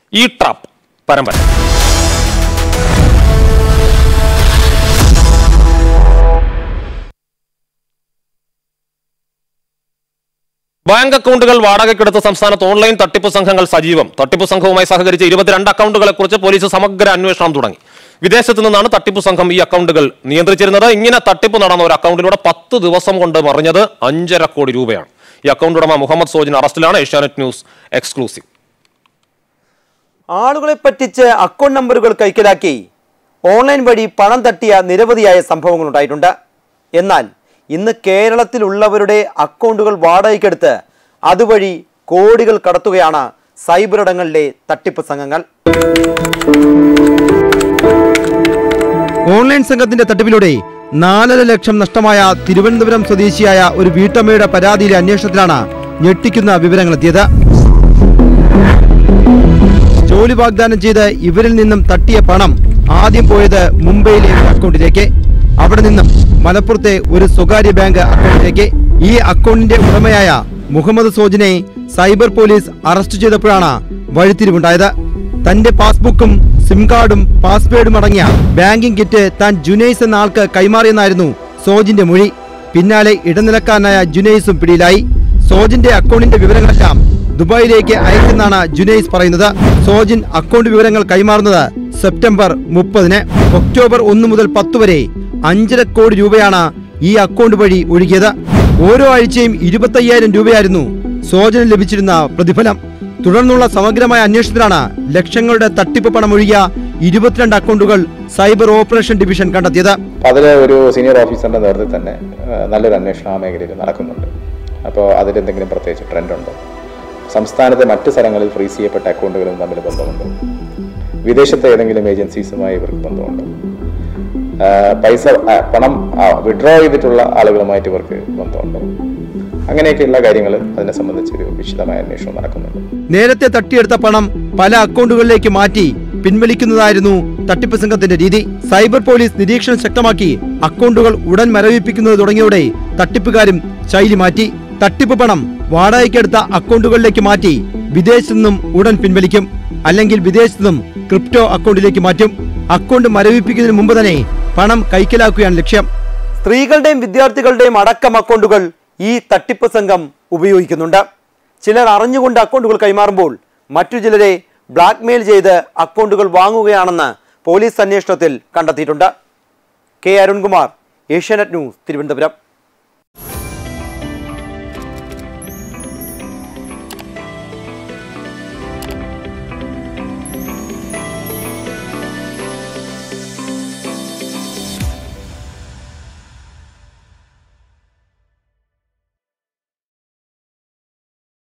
ഈ ട്രാപ്പ് പരമ്പര ബാങ്ക് അക്കൗണ്ടുകൾ വാടകയ്ക്കെടുത്ത സംസ്ഥാനത്ത് ഓൺലൈൻ തട്ടിപ്പ് സംഘങ്ങൾ സജീവം തട്ടിപ്പ് സംഘവുമായി സഹകരിച്ച ഇരുപത്തിരണ്ട് അക്കൗണ്ടുകളെ കുറിച്ച് പോലീസ് സമഗ്ര അന്വേഷണം തുടങ്ങി വിദേശത്ത് നിന്നാണ് തട്ടിപ്പ് സംഘം ഈ അക്കൗണ്ടുകൾ നിയന്ത്രിച്ചിരുന്നത് ഇങ്ങനെ തട്ടിപ്പ് നടന്ന ഒരു അക്കൗണ്ടിലൂടെ പത്ത് ദിവസം കൊണ്ട് മറിഞ്ഞത് അഞ്ചര കോടി രൂപയാണ് ഈ അക്കൗണ്ട് ഉടമ മുഹമ്മദ് സോജിൻ അറസ്റ്റിലാണ് ഏഷ്യാനെറ്റ് ന്യൂസ് എക്സ്ക്ലൂസീവ് ആളുകളെ പറ്റിച്ച് അക്കൗണ്ട് നമ്പറുകൾ കൈക്കലാക്കി ഓൺലൈൻ വഴി പണം തട്ടിയ നിരവധിയായ സംഭവങ്ങൾ ഉണ്ടായിട്ടുണ്ട് എന്നാൽ ഇന്ന് കേരളത്തിലുള്ളവരുടെ അക്കൗണ്ടുകൾ വാടകയ്ക്കെടുത്ത് അതുവഴി കോടികൾ കടത്തുകയാണ് സൈബർ ഇടങ്ങളിലെ തട്ടിപ്പ് സംഘങ്ങൾ ഓൺലൈൻ സംഘത്തിന്റെ തട്ടിപ്പിലൂടെ നാലര ലക്ഷം നഷ്ടമായ തിരുവനന്തപുരം സ്വദേശിയായ ഒരു വീട്ടമ്മയുടെ പരാതിയിലെ അന്വേഷണത്തിലാണ് ഞെട്ടിക്കുന്ന വിവരങ്ങളെത്തിയത് ജോലി വാഗ്ദാനം ചെയ്ത് ഇവരിൽ നിന്നും തട്ടിയ പണം ആദ്യം പോയത് മുംബൈയിലെ ഒരു അക്കൗണ്ടിലേക്ക് അവിടെ നിന്നും മലപ്പുറത്തെ ഒരു സ്വകാര്യ ബാങ്ക് അക്കൗണ്ടിലേക്ക് ഈ അക്കൗണ്ടിന്റെ ഉടമയായ മുഹമ്മദ് സോജിനെ സൈബർ പോലീസ് അറസ്റ്റ് ചെയ്തപ്പോഴാണ് വഴിത്തിരിവുണ്ടായത് തന്റെ പാസ്ബുക്കും സിം കാർഡും പാസ്വേഡും അടങ്ങിയ ബാങ്കിംഗ് കിറ്റ് താൻ ജുനൈസ് എന്ന ആൾക്ക് കൈമാറിയെന്നായിരുന്നു സോജിന്റെ മൊഴി പിന്നാലെ ഇടനിലക്കാരനായ ജുനൈസും പിടിയിലായി സോജിന്റെ അക്കൗണ്ടിന്റെ വിവരങ്ങളെല്ലാം ദുബായിലേക്ക് അയച്ചെന്നാണ് ജുനൈസ് പറയുന്നത് സോജിൻ അക്കൗണ്ട് വിവരങ്ങൾ കൈമാറുന്നത് സെപ്റ്റംബർ മുപ്പതിന് ഒക്ടോബർ ഒന്ന് മുതൽ പത്ത് വരെ അഞ്ചര കോടി രൂപയാണ് ഈ അക്കൗണ്ട് വഴി ഒഴുകിയത് ഓരോ ആഴ്ചയും ഇരുപത്തയ്യായിരം രൂപയായിരുന്നു സോജന് ലഭിച്ചിരുന്ന പ്രതിഫലം തുടർന്നുള്ള സമഗ്രമായ അന്വേഷണത്തിലാണ് ലക്ഷങ്ങളുടെ തട്ടിപ്പ് പണം ഒഴുകിയ ഇരുപത്തിരണ്ട് അക്കൗണ്ടുകൾ സൈബർ ഓപ്പറേഷൻ ഡിവിഷൻ കണ്ടെത്തിയത് അതിൽ ഒരു സീനിയർ ഓഫീസറിന്റെ നേതൃത്വത്തിൽ തന്നെ ആ, നല്ലൊരു അന്വേഷണം ആ മേഖലയിൽ നടക്കുന്നുണ്ട് അപ്പോൾ അതിലെന്തെങ്കിലും പ്രത്യേകിച്ച് ട്രെൻഡ് ഉണ്ടോ സംസ്ഥാനത്തെ മറ്റ് സ്ഥലങ്ങളിൽ ഫ്രീസ് ചെയ്യപ്പെട്ട അക്കൗണ്ടുകളും തമ്മിൽ ബന്ധമുണ്ടോ വിദേശത്തെ ഏതെങ്കിലും ഏജൻസീസുമായി ഇവർക്ക് ബന്ധമുണ്ടോ ആ, പൈസ ആ, പണം വിഡ്രോ ചെയ്തിട്ടുള്ള ആളുകളുമായിട്ട് ഇവർക്ക് ബന്ധമുണ്ടോ അങ്ങനെയൊക്കെയുള്ള കാര്യങ്ങൾ അതിനെ സംബന്ധിച്ച് ഒരു വിശദമായ അന്വേഷണം നടക്കുന്നുണ്ട് നേരത്തെ തട്ടിയെടുത്ത പണം പല അക്കൗണ്ടുകളിലേക്ക് മാറ്റി പിൻവലിക്കുന്നതായിരുന്നു തട്ടിപ്പ് സംഘത്തിന്റെ രീതി സൈബർ പോലീസ് നിരീക്ഷണം ശക്തമാക്കി അക്കൗണ്ടുകൾ ഉടൻ മരവിപ്പിക്കുന്നത് തുടങ്ങിയോടെ തട്ടിപ്പുകാരും ശൈലി മാറ്റി തട്ടിപ്പ് പണം വാടകയ്ക്കെടുത്ത അക്കൗണ്ടുകളിലേക്ക് മാറ്റി വിദേശത്തു നിന്നും ഉടൻ പിൻവലിക്കും അല്ലെങ്കിൽ വിദേശത്തു നിന്നും ക്രിപ്റ്റോ അക്കൗണ്ടിലേക്ക് മാറ്റും അക്കൗണ്ട് മരവിപ്പിക്കുന്നതിന് മുമ്പ് തന്നെ പണം കൈക്കലാക്കുകയാണ് ലക്ഷ്യം സ്ത്രീകളുടെയും വിദ്യാർത്ഥികളുടെയും അടക്കം അക്കൗണ്ടുകൾ ഈ തട്ടിപ്പ് സംഘം ഉപയോഗിക്കുന്നുണ്ട് ചിലർ അറിഞ്ഞുകൊണ്ട് അക്കൗണ്ടുകൾ കൈമാറുമ്പോൾ മറ്റു ചിലരെ ബ്ലാക്ക്മെയിൽ ചെയ്ത് അക്കൗണ്ടുകൾ വാങ്ങുകയാണെന്ന് പോലീസ് അന്വേഷണത്തിൽ കണ്ടെത്തിയിട്ടുണ്ട് കെ അരുൺകുമാർ ഏഷ്യാനെറ്റ് ന്യൂസ് തിരുവനന്തപുരം